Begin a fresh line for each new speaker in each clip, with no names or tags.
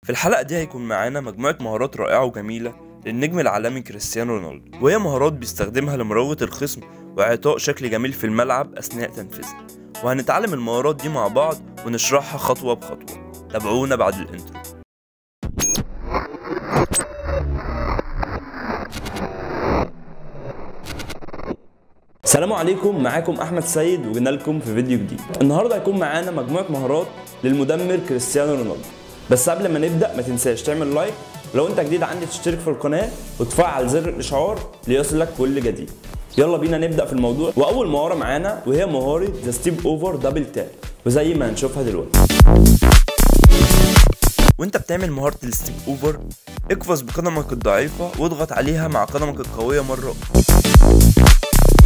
في الحلقة دي هيكون معانا مجموعة مهارات رائعة وجميلة للنجم العالمي كريستيانو رونالدو وهي مهارات بيستخدمها لمراوغة الخصم وإعطاء شكل جميل في الملعب أثناء تنفيذها وهنتعلم المهارات دي مع بعض ونشرحها خطوة بخطوة تابعونا بعد الانترو السلام عليكم معاكم احمد سيد وجينا لكم في فيديو جديد النهارده هيكون معانا مجموعه مهارات للمدمر كريستيانو رونالدو بس قبل ما نبدا ما تنساش تعمل لايك لو انت جديد عندي تشترك في القناه وتفعل زر الاشعار ليصلك كل جديد يلا بينا نبدا في الموضوع واول مهاره معانا وهي مهاره ذا ستيب اوفر دبل تاب وزي ما هنشوفها دلوقتي وانت بتعمل مهارة الستيب اوفر اقفز بقدمك الضعيفة واضغط عليها مع قدمك القوية مرة أخرى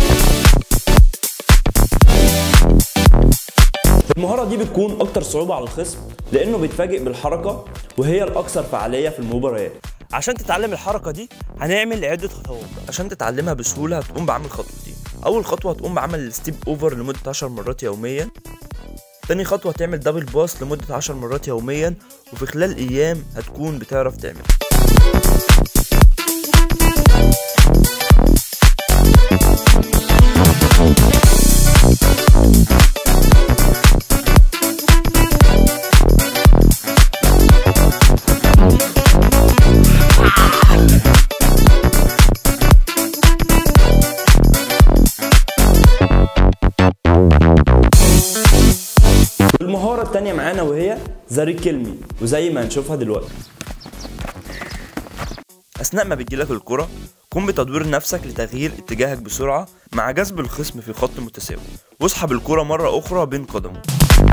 المهارة دي بتكون أكتر صعوبة على الخصم لأنه بيتفاجئ بالحركة وهي الأكثر فعالية في المباريات عشان تتعلم الحركة دي هنعمل عدة خطوات عشان تتعلمها بسهولة هتقوم بعمل خطوتين أول خطوة هتقوم بعمل الستيب أوفر لمدة 10 مرات يوميا تاني خطوة هتعمل دبل باس لمدة 10 مرات يوميا وفي خلال أيام هتكون بتعرف تعمل المهارة التانية معانا وهي ذا كلمي وزي ما هنشوفها دلوقتي أثناء ما بتجيلك الكرة قم بتدوير نفسك لتغيير اتجاهك بسرعة مع جذب الخصم في خط متساوي واسحب الكرة مرة أخرى بين قدمه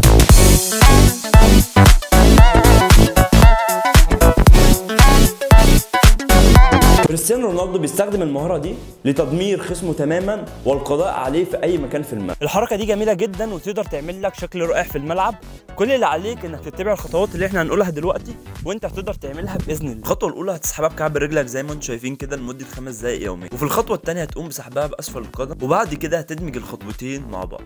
كريستيانو رونالدو بيستخدم المهارة دي لتدمير خصمه تماما والقضاء عليه في أي مكان في الملعب. الحركة دي جميلة جدا وتقدر تعمل لك شكل رائع في الملعب، كل اللي عليك إنك تتبع الخطوات اللي إحنا هنقولها دلوقتي وأنت هتقدر تعملها بإذن الله. الخطوة الأولى هتسحبها بكعب رجلك زي ما أنتم شايفين كده لمدة خمس دقايق يوميا، وفي الخطوة التانية هتقوم بسحبها بأسفل القدم وبعد كده هتدمج الخطوتين مع بعض.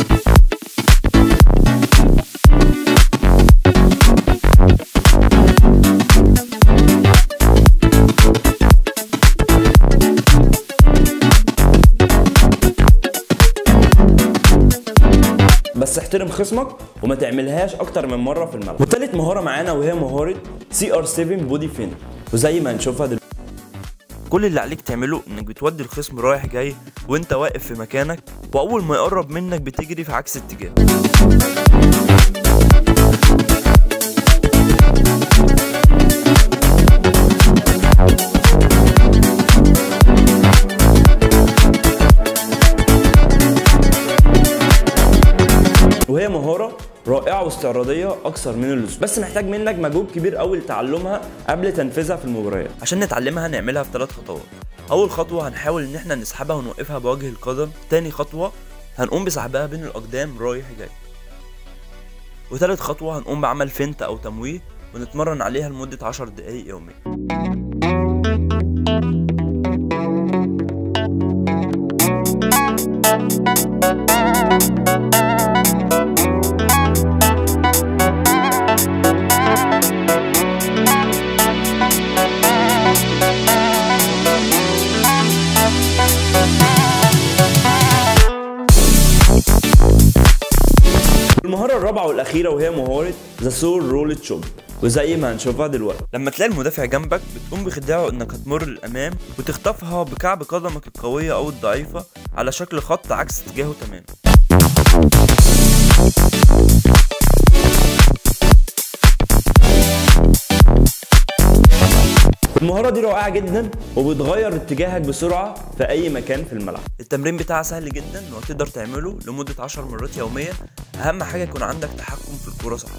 بس احترم خصمك وما تعملهاش اكتر من مره في الملعب وتالت مهاره معانا وهي مهاره سي ار 7 بودي فين وزي ما هنشوفها دلوقتي كل اللي عليك تعمله انك بتودي الخصم رايح جاي وانت واقف في مكانك واول ما يقرب منك بتجري في عكس اتجاه وهي مهارة رائعة واستعراضية أكثر من اللزوم بس محتاج منك مجهود كبير قوي لتعلمها قبل تنفيذها في المباريات عشان نتعلمها هنعملها في ثلاث خطوات أول خطوة هنحاول إن احنا نسحبها ونوقفها بوجه القدم تاني خطوة هنقوم بسحبها بين الأقدام رايح جاي وتالت خطوة هنقوم بعمل فنت أو تمويه ونتمرن عليها لمدة 10 دقايق يوميا المهارة الرابعة والأخيرة وهي مهارة ذا سول رول تشوب وزي ما هنشوفها دلوقتي لما تلاقي المدافع جنبك بتقوم بخداعه انك هتمر للامام وتخطفها بكعب قدمك القوية او الضعيفة على شكل خط عكس اتجاهه تماما المهارة دي رائعة جدا وبتغير اتجاهك بسرعة في أي مكان في الملعب. التمرين بتاعها سهل جدا وهتقدر تعمله لمدة 10 مرات يوميا، أهم حاجة يكون عندك تحكم في الكورة صح.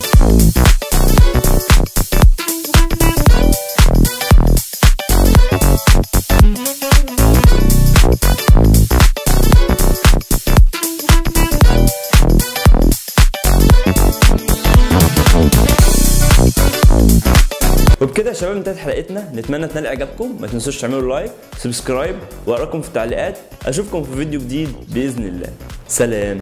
وبكده يا شباب انتهت حلقتنا نتمنى تنال اعجابكم ما تنسوش تعملوا لايك سبسكرايب واراكم في التعليقات اشوفكم في فيديو جديد باذن الله سلام